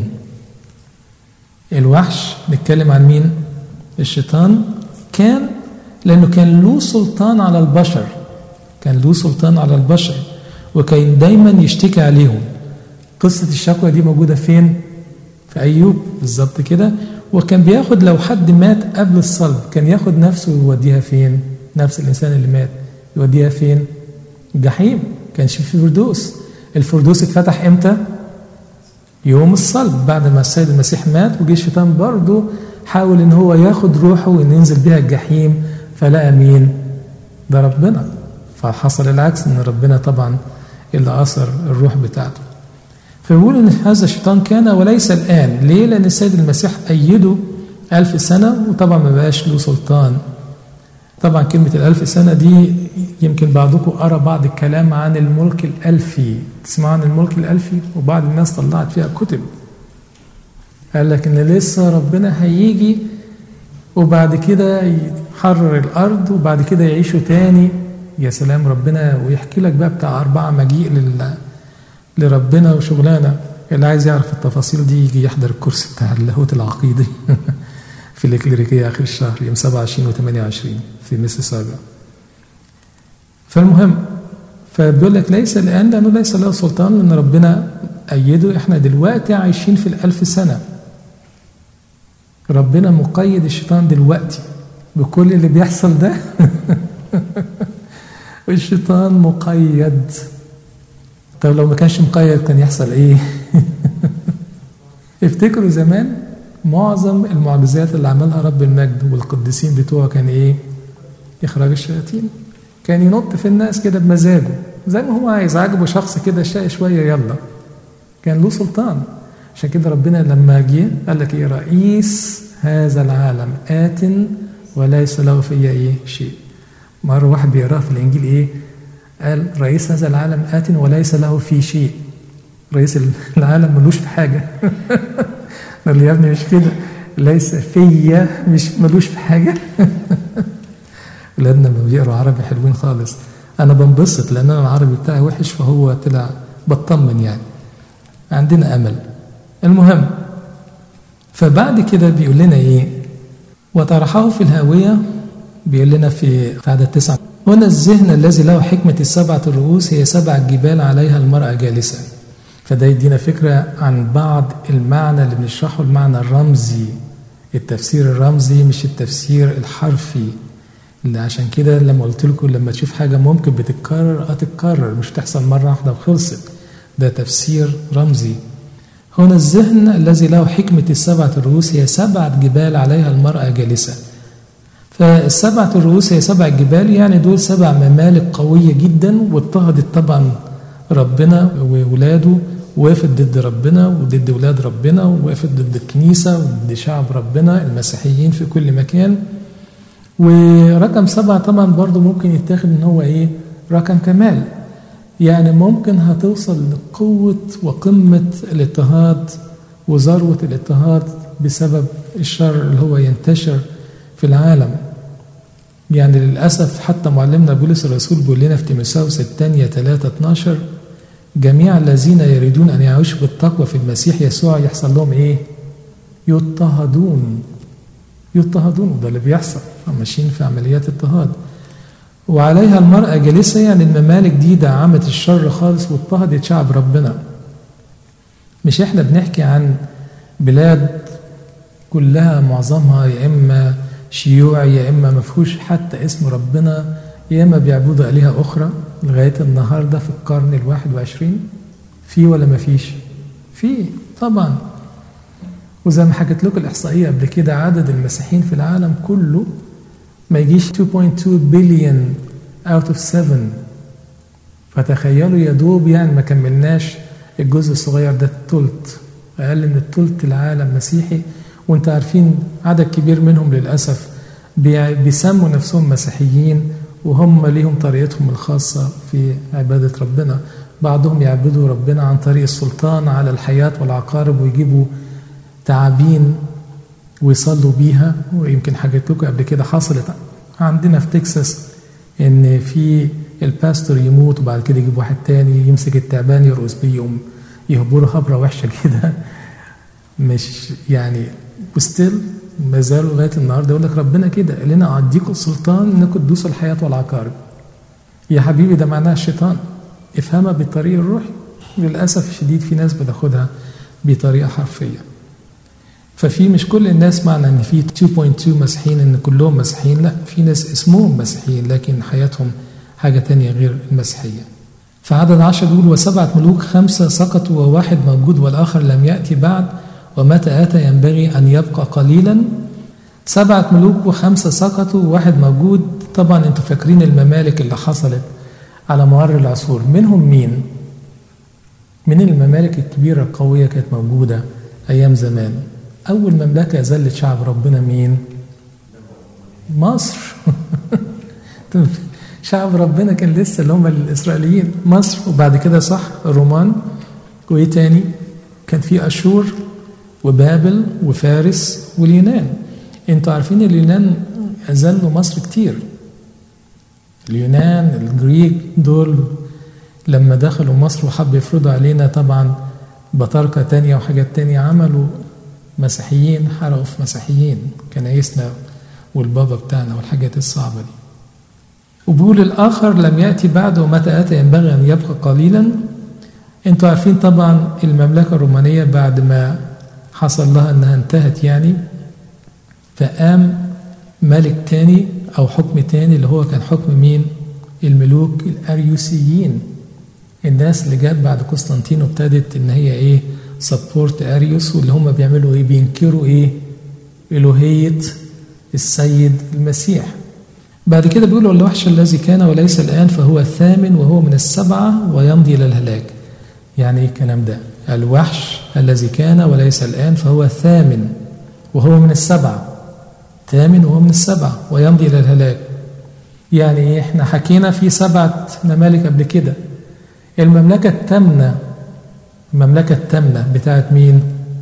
[SPEAKER 2] الوحش نتكلم عن مين؟ الشيطان كان لأنه كان له سلطان على البشر كان له سلطان على البشر وكان دايما يشتكي عليهم قصة الشكوى دي موجودة فين؟ في أيوب بالظبط كده وكان بياخد لو حد مات قبل الصلب كان ياخد نفسه ويوديها فين؟ نفس الإنسان اللي مات يوديها فين؟ جحيم كانش في فردوس الفردوس اتفتح امتى؟ يوم الصلب بعد ما السيد المسيح مات وجه الشيطان برضه حاول ان هو ياخد روحه وينزل بيها الجحيم فلقى مين؟ ده ربنا فحصل العكس ان ربنا طبعا اللي اثر الروح بتاعته فبيقول ان هذا الشيطان كان وليس الان ليه؟ لان السيد المسيح ايده ألف سنة وطبعا ما بقاش له سلطان طبعا كلمة الألف سنة دي يمكن بعضكم قرأ بعض الكلام عن الملك الألفي تسمعوا عن الملك الألفي وبعض الناس طلعت فيها كتب قال لك إن لسه ربنا هيجي وبعد كده يحرر الأرض وبعد كده يعيشوا تاني يا سلام ربنا ويحكي لك بقى بتاع أربعة مجيء لل... لربنا وشغلانة اللي عايز يعرف التفاصيل دي يجي يحضر الكورس بتاع اللاهوت العقيدي في الإكليريكية آخر الشهر يوم 27 و 28 في ميسيساجا فالمهم فبيقول لك ليس الآن لأنه ليس له سلطان لأن ربنا أيده إحنا دلوقتي عايشين في الألف سنة ربنا مقيد الشيطان دلوقتي بكل اللي بيحصل ده الشيطان مقيد طب لو ما كانش مقيد كان يحصل ايه افتكروا زمان معظم المعجزات اللي عملها رب المجد والقديسين بتوعه كان ايه اخراج الشياطين كان ينط في الناس كده بمزاجه زي ما هو عايز عجبه شخص كده شقي شويه يلا كان له سلطان عشان كده ربنا لما جه قال لك ايه رئيس هذا العالم آت وليس له في ايه شيء مرة واحد بيقراه في الإنجيل إيه؟ قال رئيس هذا العالم آت وليس له في شيء رئيس العالم ملوش في حاجة قال يا ابني مش كده ليس فيا مش ملوش في حاجة ولادنا لما بيقروا عربي حلوين خالص أنا بنبسط لأن أنا العربي بتاعي وحش فهو طلع بطمن يعني عندنا أمل المهم فبعد كده بيقول لنا إيه وطرحه في الهاوية بيقول لنا في عدد تسعة هنا الذهن الذي له حكمة السبعة الرؤوس هي سبع جبال عليها المرأة جالسة فده يدينا فكرة عن بعض المعنى اللي بنشرحه المعنى الرمزي التفسير الرمزي مش التفسير الحرفي اللي عشان كده لما قلت لكم لما تشوف حاجة ممكن بتتكرر هتتكرر مش تحصل مرة واحدة وخلصت ده تفسير رمزي هنا الذهن الذي له حكمة السبعة الرؤوس هي سبعة جبال عليها المرأة جالسة فالسبعة الرؤوس هي سبع جبال يعني دول سبع ممالك قوية جدا واضطهدت طبعا ربنا وولاده وقفت ضد ربنا وضد ولاد ربنا ووقفت ضد الكنيسة وضد شعب ربنا المسيحيين في كل مكان ورقم سبعة طبعا برضو ممكن يتاخد ان هو ايه رقم كمال يعني ممكن هتوصل لقوة وقمة الاضطهاد وذروة الاضطهاد بسبب الشر اللي هو ينتشر في العالم يعني للأسف حتى معلمنا بولس الرسول بيقول لنا في تيموثاوس الثانية 3 12 جميع الذين يريدون أن يعيشوا بالتقوى في المسيح يسوع يحصل لهم إيه؟ يضطهدون يضطهدون وده اللي بيحصل ماشيين في عمليات اضطهاد وعليها المرأة جالسة يعني الممالك دي دعمت الشر خالص واضطهدت شعب ربنا مش احنا بنحكي عن بلاد كلها معظمها يا اما شيوعي يا اما ما فيهوش حتى اسم ربنا ياما بيعبدوا آلهة أخرى لغاية النهاردة في القرن الواحد وعشرين في ولا ما فيش في طبعا وزي ما حكيت لكم الإحصائية قبل كده عدد المسيحيين في العالم كله ما يجيش 2.2 بليون اوت اوف 7 فتخيلوا يا دوب يعني ما كملناش الجزء الصغير ده التلت اقل من التلت العالم مسيحي وانت عارفين عدد كبير منهم للاسف بيسموا نفسهم مسيحيين وهم ليهم طريقتهم الخاصة في عبادة ربنا بعضهم يعبدوا ربنا عن طريق السلطان على الحياة والعقارب ويجيبوا تعابين ويصلوا بيها ويمكن حكيت لكم قبل كده حصلت عندنا في تكساس ان في الباستور يموت وبعد كده يجيب واحد تاني يمسك التعبان يرقص بيه يقوم يهبره هبره وحشه كده مش يعني وستيل ما زالوا لغايه النهارده يقول لك ربنا كده قال لنا اديكم السلطان انكم تدوسوا الحياه والعقارب يا حبيبي ده معناها الشيطان افهمها بالطريق الروحي للاسف الشديد في ناس بتاخدها بطريقه حرفيه ففي مش كل الناس معنى ان في 2.2 مسيحيين ان كلهم مسيحيين لا في ناس اسمهم مسيحيين لكن حياتهم حاجة تانية غير المسيحية فعدد عشر بيقول وسبعة ملوك خمسة سقطوا وواحد موجود والآخر لم يأتي بعد ومتى أتى ينبغي أن يبقى قليلا سبعة ملوك وخمسة سقطوا وواحد موجود طبعا انتوا فاكرين الممالك اللي حصلت على مر العصور منهم مين من الممالك الكبيرة القوية كانت موجودة أيام زمان أول مملكة ذلت شعب ربنا مين مصر شعب ربنا كان لسه اللي هم الإسرائيليين مصر وبعد كده صح الرومان وإيه تاني كان في أشور وبابل وفارس واليونان انتوا عارفين اليونان أذلوا مصر كتير اليونان الجريك دول لما دخلوا مصر وحبوا يفرضوا علينا طبعا بطاركة تانية وحاجات تانية عملوا مسيحيين حرقوا في مسيحيين كنايسنا والبابا بتاعنا والحاجات الصعبة دي وبيقول الآخر لم يأتي بعد ومتى أتى ينبغي أن يبقى قليلا انتوا عارفين طبعا المملكة الرومانية بعد ما حصل لها أنها انتهت يعني فقام ملك تاني أو حكم تاني اللي هو كان حكم مين الملوك الأريوسيين الناس اللي جت بعد قسطنطين وابتدت ان هي ايه سبورت اريوس واللي هم بيعملوا ايه بينكروا ايه الوهيه السيد المسيح بعد كده بيقولوا الوحش الذي كان وليس الان فهو الثامن وهو من السبعه ويمضي الى الهلاك يعني ايه الكلام ده الوحش الذي كان وليس الان فهو الثامن وهو من السبعه ثامن وهو من السبعه ويمضي الى الهلاك يعني ايه احنا حكينا في سبعه ممالك قبل كده المملكة التامنة المملكة التامنة بتاعت مين؟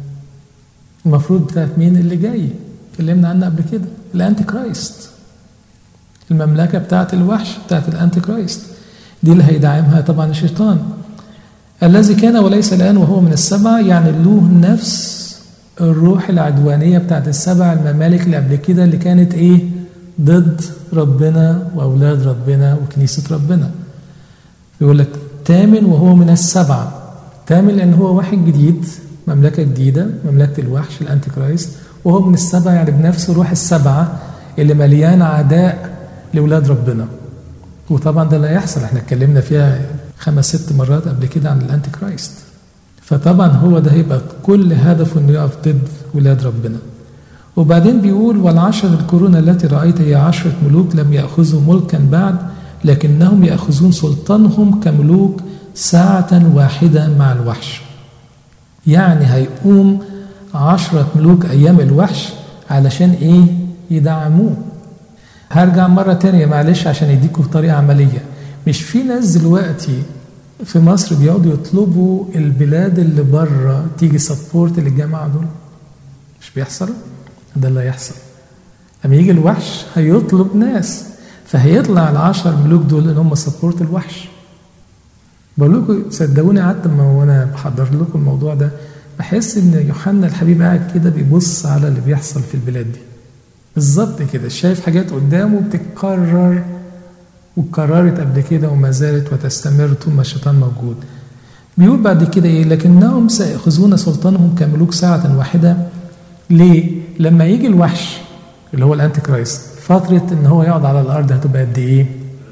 [SPEAKER 2] المفروض بتاعت مين اللي جاي؟ اتكلمنا عنها قبل كده الأنتي كرايست المملكة بتاعت الوحش بتاعت الأنتي كرايست دي اللي هيدعمها طبعا الشيطان الذي كان وليس الآن وهو من السبعة يعني له نفس الروح العدوانية بتاعت السبع الممالك اللي قبل كده اللي كانت إيه؟ ضد ربنا وأولاد ربنا وكنيسة ربنا يقول لك تامن وهو من السبعة تامن لأن هو واحد جديد مملكة جديدة مملكة الوحش الأنتي كرايست وهو من السبعة يعني بنفس روح السبعة اللي مليان عداء لأولاد ربنا وطبعا ده لا يحصل احنا اتكلمنا فيها خمس ست مرات قبل كده عن الأنتي كرايست فطبعا هو ده هيبقى كل هدفه انه يقف ضد ولاد ربنا وبعدين بيقول والعشر القرون التي رأيت هي عشرة ملوك لم يأخذوا ملكا بعد لكنهم يأخذون سلطانهم كملوك ساعة واحدة مع الوحش يعني هيقوم عشرة ملوك أيام الوحش علشان إيه يدعموه هرجع مرة تانية معلش عشان يديكوا طريقة عملية مش في ناس دلوقتي في مصر بيقعدوا يطلبوا البلاد اللي بره تيجي سبورت للجماعة دول مش بيحصل ده اللي هيحصل لما يجي الوحش هيطلب ناس فهيطلع العشر ملوك دول ان هم سبورت الوحش بقول لكم صدقوني قعدت وانا بحضر لكم الموضوع ده بحس ان يوحنا الحبيب قاعد كده بيبص على اللي بيحصل في البلاد دي بالظبط كده شايف حاجات قدامه بتتكرر واتكررت قبل كده وما زالت وتستمر طول ما الشيطان موجود بيقول بعد كده ايه لكنهم سيأخذون سلطانهم كملوك ساعة واحدة ليه؟ لما يجي الوحش اللي هو الانتي كرايست فترة ان هو يقعد على الارض هتبقى قد ايه؟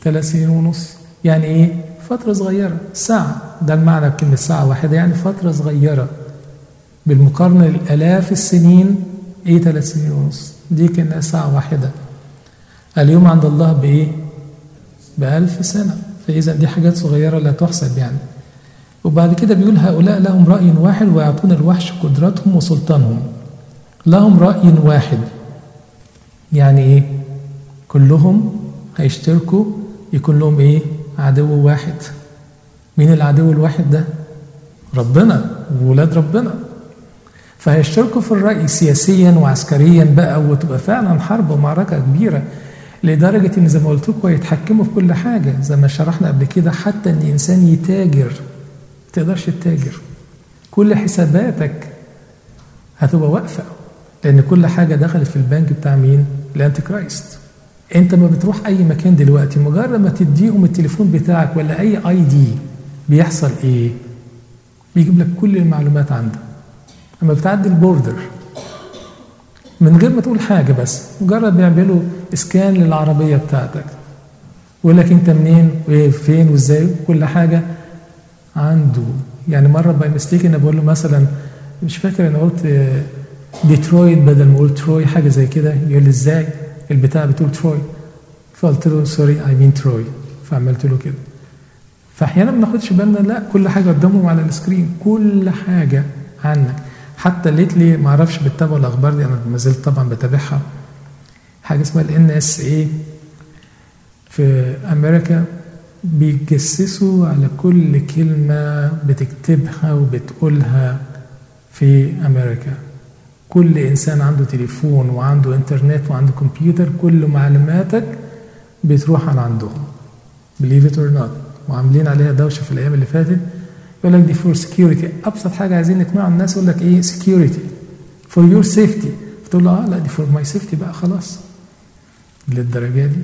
[SPEAKER 2] ثلاث سنين ونص يعني ايه فترة صغيرة ساعة ده المعنى بكلمة ساعة واحدة يعني فترة صغيرة بالمقارنة لآلاف السنين ايه ثلاث سنين ونص دي كأنها ساعة واحدة اليوم عند الله بإيه بألف سنة فإذا دي حاجات صغيرة لا تحسب يعني وبعد كده بيقول هؤلاء لهم رأي واحد ويعطون الوحش قدرتهم وسلطانهم لهم رأي واحد يعني ايه كلهم هيشتركوا يكون لهم ايه عدو واحد مين العدو الواحد ده ربنا وولاد ربنا فهيشتركوا في الرأي سياسيا وعسكريا بقى وتبقى فعلا حرب ومعركة كبيرة لدرجة إن زي ما قلت لكم يتحكموا في كل حاجة زي ما شرحنا قبل كده حتى إن إنسان يتاجر تقدرش تتاجر كل حساباتك هتبقى واقفة لأن كل حاجة دخلت في البنك بتاع مين؟ الأنتي كرايست أنت ما بتروح أي مكان دلوقتي مجرد ما تديهم التليفون بتاعك ولا أي أي دي بيحصل إيه؟ بيجيب لك كل المعلومات عنده لما بتعدي البوردر من غير ما تقول حاجة بس مجرد بيعملوا اسكان للعربية بتاعتك يقول لك انت منين وفين وازاي كل حاجة عنده يعني مرة باي ميستيك انا بقول له مثلا مش فاكر انا قلت ديترويت بدل ما اقول تروي حاجة زي كده يقول لي ازاي البتاع بتقول تروي فقلت له سوري اي مين تروي فعملت له كده فاحيانا ما بناخدش بالنا لا كل حاجه قدامهم على السكرين كل حاجه عنك حتى ليتلي ما اعرفش بتتابعوا الاخبار دي انا ما زلت طبعا بتابعها حاجه اسمها الان اس اي في امريكا بيتجسسوا على كل كلمه بتكتبها وبتقولها في امريكا كل انسان عنده تليفون وعنده انترنت وعنده كمبيوتر كل معلوماتك بتروح على عندهم believe it or not وعاملين عليها دوشه في الايام اللي فاتت يقول لك دي فور سكيورتي ابسط حاجه عايزين نقنع الناس يقول لك ايه سكيورتي فور يور سيفتي فتقول له اه لا دي فور ماي سيفتي بقى خلاص للدرجه دي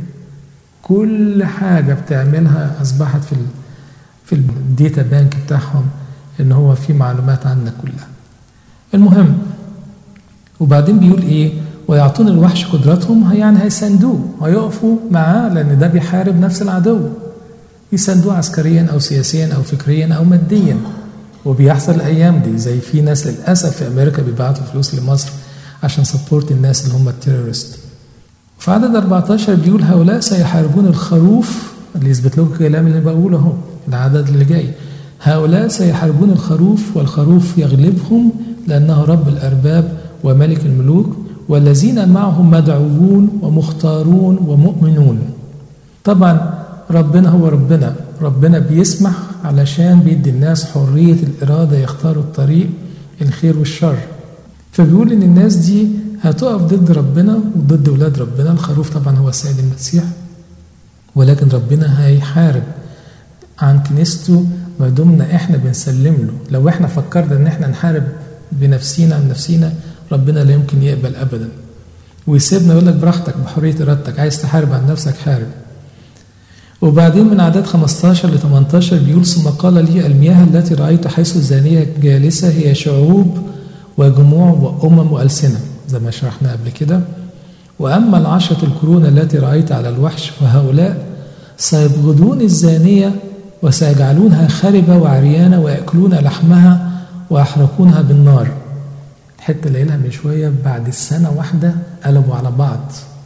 [SPEAKER 2] كل حاجه بتعملها اصبحت في ال في الداتا بانك بتاعهم ان هو في معلومات عنك كلها المهم وبعدين بيقول ايه ويعطون الوحش قدرتهم يعني هيساندوه هيقفوا معاه لان ده بيحارب نفس العدو يساندوه عسكريا او سياسيا او فكريا او ماديا وبيحصل الايام دي زي في ناس للاسف في امريكا بيبعتوا فلوس لمصر عشان سبورت الناس اللي هم التيرورست في عدد 14 بيقول هؤلاء سيحاربون الخروف اللي يثبت لكم الكلام اللي بقوله اهو العدد اللي جاي هؤلاء سيحاربون الخروف والخروف يغلبهم لانه رب الارباب وملك الملوك والذين معهم مدعوون ومختارون ومؤمنون طبعا ربنا هو ربنا ربنا بيسمح علشان بيدي الناس حرية الإرادة يختاروا الطريق الخير والشر فبيقول إن الناس دي هتقف ضد ربنا وضد ولاد ربنا الخروف طبعا هو السيد المسيح ولكن ربنا هيحارب عن كنيسته ما دمنا احنا بنسلم له لو احنا فكرنا ان احنا نحارب بنفسينا عن نفسينا ربنا لا يمكن يقبل ابدا ويسيبنا يقول لك براحتك بحريه ارادتك عايز تحارب عن نفسك حارب وبعدين من عدد 15 ل 18 بيقول ثم قال لي المياه التي رأيت حيث الزانية جالسة هي شعوب وجموع وأمم وألسنة زي ما شرحنا قبل كده وأما العشرة القرون التي رأيت على الوحش فهؤلاء سيبغضون الزانية وسيجعلونها خربة وعريانة ويأكلون لحمها ويحرقونها بالنار الحتة اللي قايلها من شوية بعد السنة واحدة قلبوا على بعض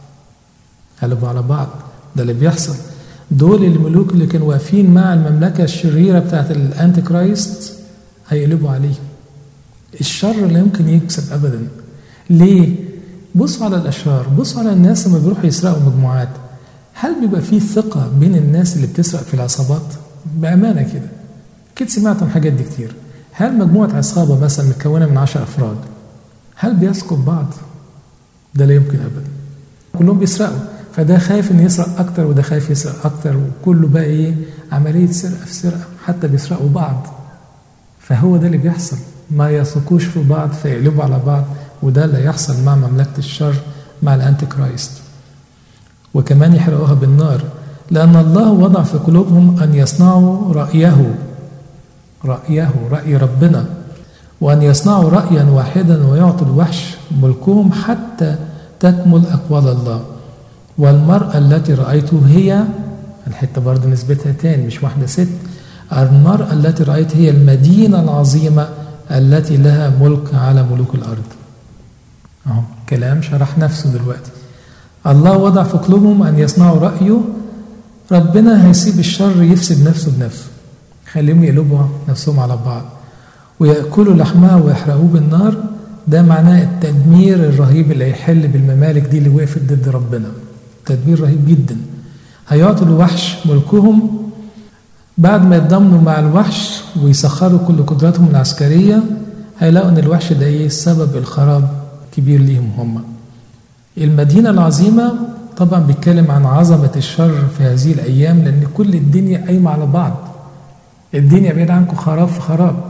[SPEAKER 2] قلبوا على بعض ده اللي بيحصل دول الملوك اللي كانوا واقفين مع المملكة الشريرة بتاعت الأنتي كرايست هيقلبوا عليه الشر لا يمكن يكسب أبدا ليه؟ بصوا على الأشرار بصوا على الناس لما بيروحوا يسرقوا مجموعات هل بيبقى فيه ثقة بين الناس اللي بتسرق في العصابات؟ بأمانة كده أكيد سمعتم حاجات دي كتير هل مجموعة عصابة مثلا متكونة من عشر أفراد هل بيثقوا ببعض؟ ده لا يمكن أبدا كلهم بيسرقوا فده خايف ان يسرق اكتر وده خايف يسرق اكتر وكله بقى ايه عمليه سرقه في سرقه حتى بيسرقوا بعض فهو ده اللي بيحصل ما يثقوش في بعض فيقلبوا على بعض وده اللي يحصل مع مملكه الشر مع الانتي كرايست وكمان يحرقوها بالنار لان الله وضع في قلوبهم ان يصنعوا رايه رايه راي ربنا وان يصنعوا رايا واحدا ويعطوا الوحش ملكهم حتى تكمل اقوال الله والمرأة التي رأيته هي الحتة برضه نسبتها تاني مش واحدة ست المرأة التي رأيت هي المدينة العظيمة التي لها ملك على ملوك الأرض أهو كلام شرح نفسه دلوقتي الله وضع في قلوبهم أن يصنعوا رأيه ربنا هيسيب الشر يفسد نفسه بنفسه خليهم يقلبوا نفسهم على بعض ويأكلوا لحمها ويحرقوه بالنار ده معناه التدمير الرهيب اللي هيحل بالممالك دي اللي وقفت ضد ربنا تدمير رهيب جدا هيعطوا الوحش ملكهم بعد ما يتضامنوا مع الوحش ويسخروا كل قدراتهم العسكرية هيلاقوا ان الوحش ده ايه سبب الخراب كبير ليهم هم المدينة العظيمة طبعا بيتكلم عن عظمة الشر في هذه الأيام لأن كل الدنيا قايمة على بعض الدنيا بعيد عنكم خراب في خراب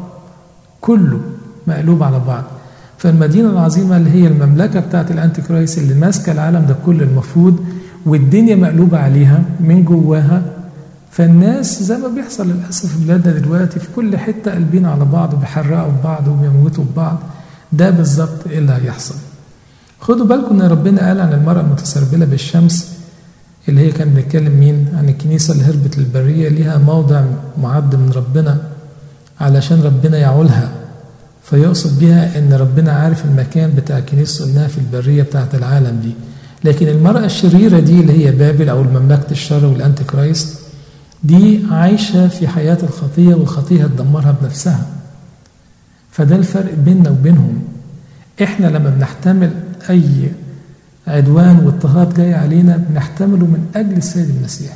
[SPEAKER 2] كله مقلوب على بعض فالمدينة العظيمة اللي هي المملكة بتاعت الأنتي كرايس اللي ماسكة العالم ده كله المفروض والدنيا مقلوبة عليها من جواها فالناس زي ما بيحصل للأسف في بلادنا دلوقتي في كل حتة قلبين على بعض وبيحرقوا في بعض وبيموتوا في بعض ده بالظبط إيه اللي هيحصل خدوا بالكم ان ربنا قال عن المرأة المتسربلة بالشمس اللي هي كان بنتكلم مين عن الكنيسة اللي هربت للبرية ليها موضع معد من ربنا علشان ربنا يعولها فيقصد بها ان ربنا عارف المكان بتاع الكنيسة انها في البرية بتاعت العالم دي لكن المرأة الشريرة دي اللي هي بابل او مملكة الشر والانتي كرايست دي عايشة في حياة الخطية والخطية هتدمرها بنفسها فده الفرق بيننا وبينهم احنا لما بنحتمل اي عدوان واضطهاد جاي علينا بنحتمله من اجل السيد المسيح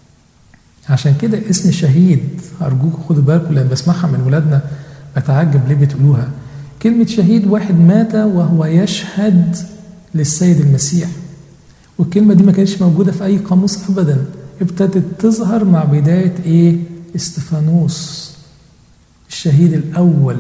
[SPEAKER 2] عشان كده اسم شهيد ارجوكم خدوا بالكم لما بسمعها من ولادنا بتعجب ليه بتقولوها كلمة شهيد واحد مات وهو يشهد للسيد المسيح والكلمة دي ما كانتش موجودة في أي قاموس أبدا ابتدت تظهر مع بداية إيه؟ استفانوس الشهيد الأول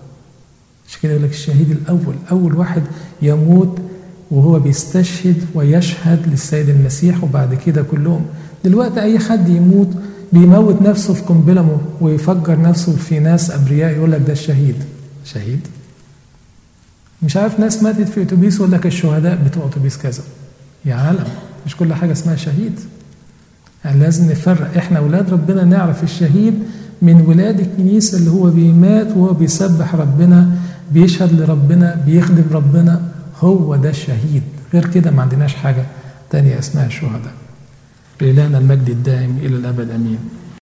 [SPEAKER 2] عشان كده يقول لك الشهيد الأول أول واحد يموت وهو بيستشهد ويشهد للسيد المسيح وبعد كده كلهم دلوقتي أي حد يموت بيموت نفسه في قنبلة ويفجر نفسه في ناس أبرياء يقول لك ده الشهيد شهيد مش عارف ناس ماتت في أتوبيس يقول لك الشهداء بتوع أتوبيس كذا يا عالم مش كل حاجة اسمها شهيد يعني لازم نفرق احنا ولاد ربنا نعرف الشهيد من ولاد الكنيسة اللي هو بيمات وهو بيسبح ربنا بيشهد لربنا بيخدم ربنا هو ده الشهيد غير كده ما عندناش حاجة تانية اسمها الشهداء لإلهنا المجد الدائم إلى الأبد أمين